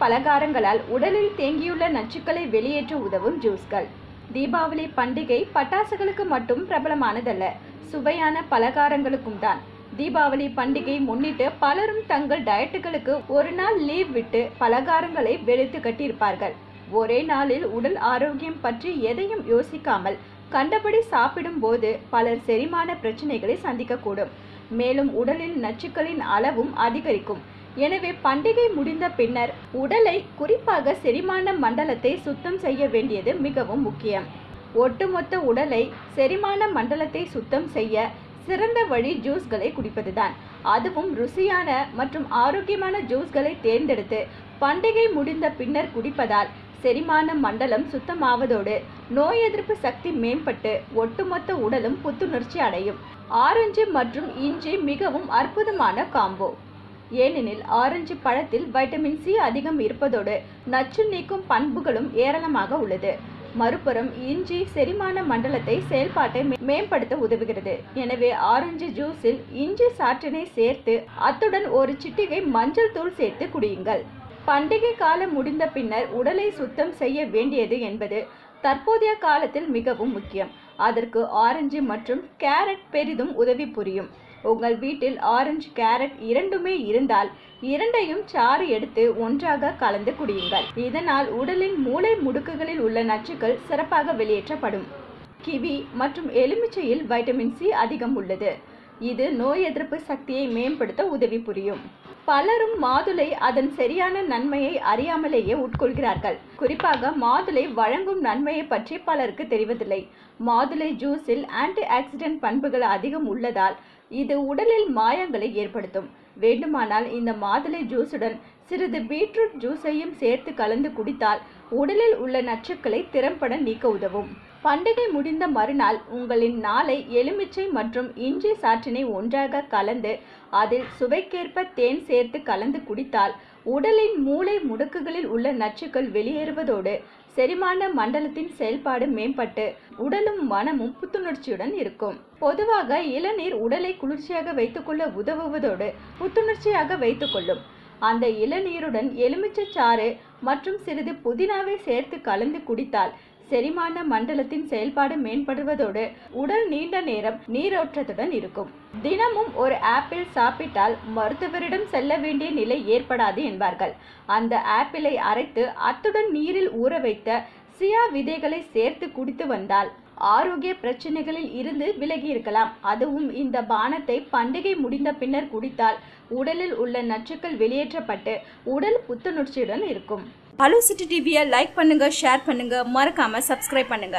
பலகாரங்களால் உடலில் தேங்கியுள்ள நச்சுக்களை வெளியேற்ற உதவும் ஜூஸ்கள் தீபாவளி பண்டிகை பட்டாசுகளுக்கு மட்டும் பிரபலமானதல்ல சுவையான பலகாரங்களுக்கும் தான் தீபாவளி பண்டிகை முன்னிட்டு பலரும் தங்கள் டயட்டுகளுக்கு ஒரு நாள் லீவ் விட்டு பலகாரங்களை வெளுத்து கட்டியிருப்பார்கள் ஒரே நாளில் உடல் ஆரோக்கியம் பற்றி எதையும் யோசிக்காமல் கண்டபடி சாப்பிடும் போது பலர் செரிமான பிரச்சனைகளை சந்திக்கக்கூடும் மேலும் உடலில் நச்சுக்களின் அளவும் அதிகரிக்கும் எனவே பண்டிகை முடிந்த பின்னர் உடலை குறிப்பாக செரிமான மண்டலத்தை சுத்தம் செய்ய வேண்டியது மிகவும் முக்கியம் ஒட்டுமொத்த உடலை செரிமான மண்டலத்தை சுத்தம் செய்ய சிறந்த வழி ஜூஸ்களை குடிப்பதுதான் அதுவும் ருசியான மற்றும் ஆரோக்கியமான ஜூஸ்களை தேர்ந்தெடுத்து பண்டிகை முடிந்த பின்னர் குடிப்பதால் செரிமான மண்டலம் சுத்தமாவதோடு நோய் எதிர்ப்பு சக்தி மேம்பட்டு ஒட்டுமொத்த உடலும் புத்துணர்ச்சி அடையும் ஆரஞ்சு மற்றும் இஞ்சி மிகவும் அற்புதமான காம்போ ஏனெனில் ஆரஞ்சு பழத்தில் வைட்டமின் சி அதிகம் இருப்பதோடு நச்சு நீக்கும் பண்புகளும் ஏராளமாக உள்ளது மறுபுறம் இஞ்சி செரிமான மண்டலத்தை செயல்பாட்டை மே- மேம்படுத்த உதவுகிறது எனவே ஆரஞ்சு ஜூஸில் இஞ்சி சாற்றினை சேர்த்து அத்துடன் ஒரு சிட்டிகை மஞ்சள் தூள் சேர்த்து குடியுங்கள் பண்டிகை காலம் முடிந்த பின்னர் உடலை சுத்தம் செய்ய வேண்டியது என்பது தற்போதைய காலத்தில் மிகவும் முக்கியம் அதற்கு ஆரஞ்சு மற்றும் கேரட் பெரிதும் உதவி புரியும் உங்கள் வீட்டில் ஆரஞ்சு கேரட் இரண்டுமே இருந்தால் இரண்டையும் சாறு எடுத்து ஒன்றாக கலந்து குடியுங்கள் இதனால் உடலின் மூளை முடுக்குகளில் உள்ள நச்சுக்கள் சிறப்பாக வெளியேற்றப்படும் கிவி மற்றும் எலுமிச்சையில் வைட்டமின் சி அதிகம் உள்ளது இது நோய் எதிர்ப்பு சக்தியை மேம்படுத்த உதவி புரியும் பலரும் மாதுளை அதன் சரியான நன்மையை அறியாமலேயே உட்கொள்கிறார்கள் குறிப்பாக மாதுளை வழங்கும் நன்மையை பற்றி பலருக்கு தெரிவதில்லை மாதுளை ஜூஸில் ஆன்டி ஆக்சிடென்ட் பண்புகள் அதிகம் உள்ளதால் இது உடலில் மாயங்களை ஏற்படுத்தும் வேண்டுமானால் இந்த மாதுளை ஜூஸுடன் சிறிது பீட்ரூட் ஜூஸையும் சேர்த்து கலந்து குடித்தால் உடலில் உள்ள நச்சுக்களை திறம்பட நீக்க உதவும் பண்டிகை முடிந்த மறுநாள் உங்களின் நாளை எலுமிச்சை மற்றும் இஞ்சி சாற்றினை ஒன்றாக கலந்து அதில் சுவைக்கேற்ப தேன் சேர்த்து கலந்து குடித்தால் உடலின் மூளை முடுக்குகளில் உள்ள நச்சுக்கள் வெளியேறுவதோடு செரிமான மண்டலத்தின் செயல்பாடு மேம்பட்டு உடலும் மனமும் புத்துணர்ச்சியுடன் இருக்கும் பொதுவாக இளநீர் உடலை குளிர்ச்சியாக வைத்துக்கொள்ள உதவுவதோடு புத்துணர்ச்சியாக வைத்துக்கொள்ளும் அந்த இளநீருடன் எலுமிச்சை சாறு மற்றும் சிறிது புதினாவை சேர்த்து கலந்து குடித்தால் செரிமான மண்டலத்தின் செயல்பாடு மேம்படுவதோடு உடல் நீண்ட நேரம் நீரோற்றத்துடன் இருக்கும் தினமும் ஒரு ஆப்பிள் சாப்பிட்டால் மருத்துவரிடம் செல்ல வேண்டிய நிலை ஏற்படாது என்பார்கள் அந்த ஆப்பிளை அரைத்து அத்துடன் நீரில் ஊற வைத்த சியா விதைகளை சேர்த்து குடித்து வந்தால் ஆரோக்கிய பிரச்சனைகளில் இருந்து விலகி இருக்கலாம் அதுவும் இந்த பானத்தை பண்டிகை முடிந்த பின்னர் குடித்தால் உடலில் உள்ள நச்சுக்கள் வெளியேற்றப்பட்டு உடல் புத்துணர்ச்சியுடன் இருக்கும் ஹலோ சிட்டி டிவியை லைக் பண்ணுங்க ஷேர் பண்ணுங்க மறக்காம சப்ஸ்கிரைப் பண்ணுங்க